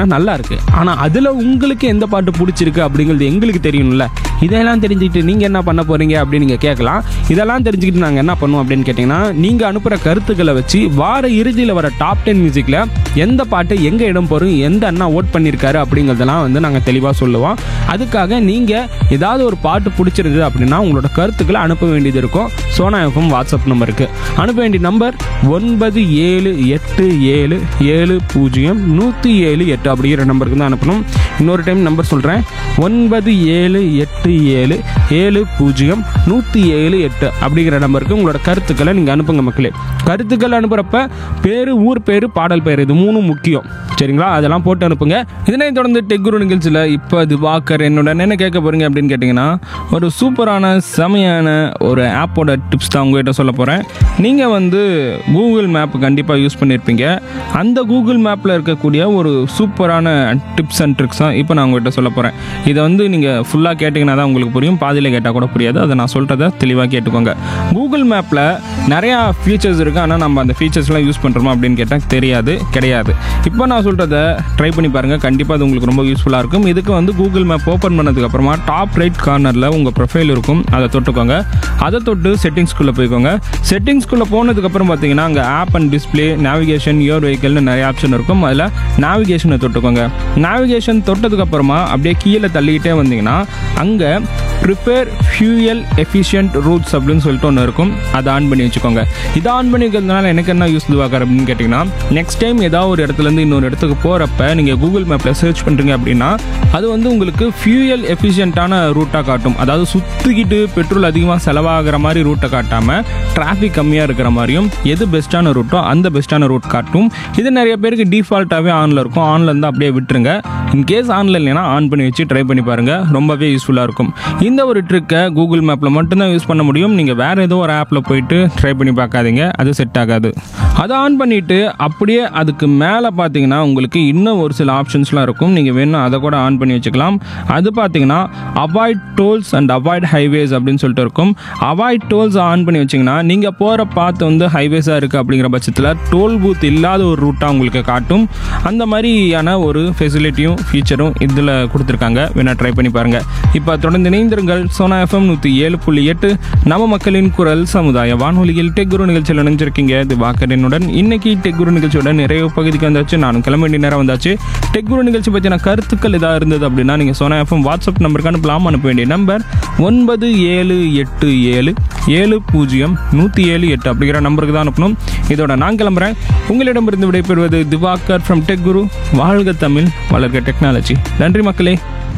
பார்த்தீங்கன்னா நல்லா இருக்கு ஆனால் அதில் உங்களுக்கு எந்த பாட்டு பிடிச்சிருக்கு அப்படிங்கிறது எங்களுக்கு தெரியணும்ல இதெல்லாம் தெரிஞ்சுக்கிட்டு நீங்கள் என்ன பண்ண போறீங்க அப்படின்னு நீங்கள் கேட்கலாம் இதெல்லாம் தெரிஞ்சுக்கிட்டு நாங்கள் என்ன பண்ணுவோம் அப்படின்னு கேட்டிங்கன்னா நீங்கள் அனுப்புகிற கருத்துக்களை வச்சு வார இறுதியில் வர டாப் டென் மியூசிக்கில் எந்த பாட்டு எங்கே இடம் போகிறோம் எந்த அண்ணா ஓட் பண்ணியிருக்காரு அப்படிங்கிறதெல்லாம் வந்து நாங்கள் தெளிவாக சொல்லுவோம் அதுக்காக நீங்கள் ஏதாவது ஒரு பாட்டு பிடிச்சிருக்கு அப்படின்னா உங்களோட கருத்துக்களை அனுப்ப வேண்டியது இருக்கும் சோனா எஃப்எம் வாட்ஸ்அப் நம்பருக்கு அனுப்ப வேண்டிய நம்பர் ஒன்பது ஏழு எட்டு ஏழு ஏழு பூஜ்ஜியம் நூற்றி ஏழு எட்டு அப்படிங்கிற நம்பருக்கு தான் அனுப்பணும் இன்னொரு டைம் நம்பர் சொல்கிறேன் ஒன்பது ஏழு எட்டு ஏழு ஏழு பூஜ்ஜியம் நூற்றி ஏழு எட்டு அப்படிங்கிற நம்பருக்கு உங்களோட கருத்துக்களை நீங்கள் அனுப்புங்க மக்களே கருத்துக்கள் அனுப்புகிறப்ப பேர் ஊர் பேர் பாடல் பேர் இது மூணும் முக்கியம் சரிங்களா அதெல்லாம் போட்டு அனுப்புங்க இதனை தொடர்ந்து டெக்குரு நிகழ்ச்சியில் இப்போ திவாகர் என்னோட என்ன கேட்க போகிறீங்க அப்படின்னு கேட்டிங்கன்னா ஒரு சூப்பரான செமையான ஒரு ஆப்போட டிப்ஸ் தான் உங்ககிட்ட சொல்ல போகிறேன் நீங்கள் வந்து கூகுள் மேப் கண்டிப்பாக யூஸ் பண்ணியிருப்பீங்க அந்த கூகுள் மேப்பில் இருக்கக்கூடிய ஒரு சூப்பரான டிப்ஸ் அண்ட் ட்ரிக்ஸ் தான் இப்போ நான் உங்ககிட்ட சொல்ல போகிறேன் இதை வந்து நீங்கள் ஃபுல்லாக கேட்டிங்கன்னா தான் உங்களுக்கு புரியும் பாதியில் கேட்டால் கூட புரியாது அதை நான் சொல்கிறத தெளிவாக கேட்டுக்கோங்க கூகுள் மேப்பில் நிறையா ஃபீச்சர்ஸ் இருக்குது ஆனால் நம்ம அந்த ஃபீச்சர்ஸ்லாம் யூஸ் பண்ணுறோமா அப்படின்னு கேட்டால் தெரியாது கிடையாது இப்போ நான் சொல்கிறத ட்ரை பண்ணி பாருங்கள் கண்டிப்பாக அது உங்களுக்கு ரொம்ப யூஸ்ஃபுல்லாக இருக்கும் இதுக்கு வந்து கூகுள் மேப் ஓப்பன் பண்ணதுக்கப்புறமா டாப் ரைட் கார்னரில் உங்கள் ப்ரொஃபைல் இருக்கும் அதை தொட்டுக்கோங்க அதை தொட்டு செட்டிங்ஸ்குள்ளே போய்க்கோங்க செட்டிங்ஸ்குள்ளே போனதுக்கப்புறம் பார்த்தீங்கன்னா அங்கே app and display navigation your வெஹிக்கல்னு நிறைய ஆப்ஷன் இருக்கும் அதில் நேவிகேஷனை தொட்டுக்கோங்க நேவிகேஷன் தொட்டதுக்கப்புறமா அப்படியே கீழே தள்ளிக்கிட்டே வந்தீங்கன்னா அங்கே ப்ரிப்பேர் ஃபியூயல் எஃபிஷியன்ட் ரூட்ஸ் அப்படின்னு சொல்லிட்டு ஒன்று இருக்கும் அதை ஆன் பண்ணி வச்சுக்கோங்க இதை ஆன் பண்ணி வைக்கிறதுனால எனக்கு என்ன யூஸ் இதுவாக அப்படின்னு கேட்டிங்கன்னா நெக்ஸ்ட் டைம் ஏதாவது ஒரு இடத்துலேருந்து இன்னொரு இடத்துக்கு போகிறப்ப நீங்கள் கூகுள் மேப்பில் சர்ச் பண்ணுறீங்க அப்படின்னா அது வந்து உங்களுக்கு ஃபியூயல் எஃபிஷியண்ட்டான ரூட்டாக காட்டும் அதாவது சுற்றிக்கிட்டு பெட்ரோல் அதிகமாக செலவாகிற மாதிரி ரூட்டை காட்டாமல் டிராஃபிக் கம்மியாக இருக்கிற மாதிரியும் எது பெஸ்ட்டான ரூட்டோ அந்த பெஸ்ட்டான ரூட் காட்டும் இது நிறைய பேருக்கு டிஃபால்ட்டாகவே ஆனில் இருக்கும் ஆனில் இருந்து அப்படியே விட்டுருங்க இன்கேஸ் ஆனில் இல்லைன்னா ஆன் பண்ணி வச்சு ட்ரை பண்ணி பாருங்கள் ரொம்பவே யூஸ்ஃபுல்லாக இருக்கும் இந்த ஒரு ட்ரிக்கை கூகுள் மேப்பில் மட்டும்தான் யூஸ் பண்ண முடியும் நீங்கள் வேறு ஏதோ ஒரு ஆப்பில் போயிட்டு ட்ரை பண்ணி பார்க்காதீங்க அது செட் ஆகாது அதை ஆன் பண்ணிவிட்டு அப்படியே அதுக்கு மேலே பார்த்தீங்கன்னா உங்களுக்கு இன்னும் ஒரு சில ஆப்ஷன்ஸ்லாம் இருக்கும் நீங்கள் வேணும் அதை கூட ஆன் பண்ணி வச்சுக்கலாம் அது பார்த்தீங்கன்னா avoid tolls and avoid highways அப்படின்னு சொல்லிட்டு இருக்கும் அவாய்ட் டோல்ஸ் ஆன் பண்ணி வச்சிங்கன்னா நீங்கள் போகிற பாத்து வந்து ஹைவேஸாக இருக்குது அப்படிங்கிற பட்சத்தில் டோல் பூத் இல்லாத ஒரு ரூட்டாக உங்களுக்கு காட்டும் அந்த மாதிரியான ஒரு ஃபெசிலிட்டியும் ஃபீச்சரும் இதில் கொடுத்துருக்காங்க வேணால் ட்ரை பண்ணி பாருங்கள் இப்போ தொடர்ந்து இணைந்திருங்கள் சோனா எஃப்எம் நூற்றி ஏழு புள்ளி எட்டு நம்ம மக்களின் குரல் சமுதாய வானொலியில் டெக் குரு நிகழ்ச்சியில் இணைஞ்சிருக்கீங்க இது வாக்கரனுடன் இன்னைக்கு டெக் குரு நிகழ்ச்சியோட நிறைய பகுதிக்கு வந்தாச்சு நானும் கிளம்ப வேண்டிய நேரம் வந்தாச்சு டெக் குரு நிகழ்ச்சி பற்றின கருத்துக்கள் ஏதாவது இருந்தது அப்படின்னா நீங்கள் சோனா எஃப்எம் வாட்ஸ்அப் நம்பருக்கு அனுப்பலாம் அனுப்ப வேண்டிய நம்பர் ஒன்பது ஏழு எட்டு ஏழு ஏழு பூஜ்ஜியம் நூற்றி ஏழு எட்டு அப்படிங்கிற நம்பருக்கு தான் அனுப்பணும் இதோட நான் கிளம்புறேன் உங்களிடமிருந்து விடைபெறுவது திவாகர் ஃப்ரம் டெக் குரு வாழ்க தமிழ் வளர்க டெக்னாலஜி நன்றி மக்களே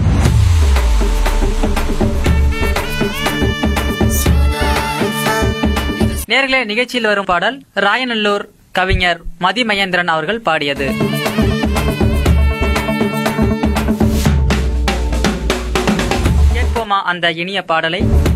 நேர்களே நிகழ்ச்சியில் வரும் பாடல் ராயநல்லூர் கவிஞர் மதிமகேந்திரன் அவர்கள் பாடியது கேட்போமா அந்த இனிய பாடலை